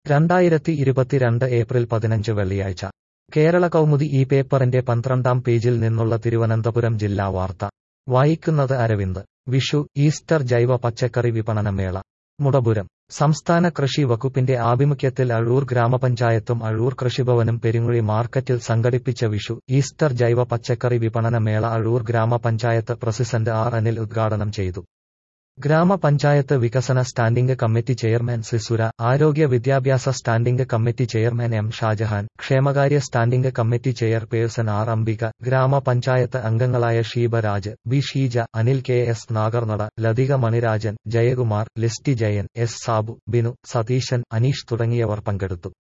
രണ്ടായിരത്തി ഇരുപത്തിരണ്ട് ഏപ്രിൽ പതിനഞ്ച് വെള്ളിയാഴ്ച കേരള കൗമുദി ഈ പേപ്പറിന്റെ പന്ത്രണ്ടാം പേജിൽ നിന്നുള്ള തിരുവനന്തപുരം ജില്ലാ വാർത്ത വായിക്കുന്നത് അരവിന്ദ് വിഷു ഈസ്റ്റർ ജൈവ പച്ചക്കറി വിപണനമേള മുടപുരം സംസ്ഥാന കൃഷി വകുപ്പിന്റെ ആഭിമുഖ്യത്തിൽ അഴൂർ ഗ്രാമപഞ്ചായത്തും അഴൂർ കൃഷിഭവനും പെരുങ്ങുഴി മാർക്കറ്റിൽ സംഘടിപ്പിച്ച വിഷു ഈസ്റ്റർ ജൈവ പച്ചക്കറി വിപണനമേള അഴൂർ ഗ്രാമപഞ്ചായത്ത് പ്രസിഡന്റ് ആർ അനിൽ ഉദ്ഘാടനം ചെയ്തു ഗ്രാമപഞ്ചായത്ത് വികസന സ്റ്റാൻഡിംഗ് കമ്മിറ്റി ചെയർമാൻ സിസുര ആരോഗ്യ വിദ്യാഭ്യാസ standing committee chairman M Shajahan ക്ഷേമകാര്യ standing committee chairperson R Ambika ഗ്രാമപഞ്ചായത്ത് അംഗങ്ങളായ Sheebaraj B Sheeja Anil K S നാഗർനട ലതിക മണിരാജൻ ജയകുമാർ ലിസ്റ്റി ജയൻ എസ് സാബു ബിനു സതീശൻ അനീഷ് തുടങ്ങിയവർ പങ്കെടുത്തു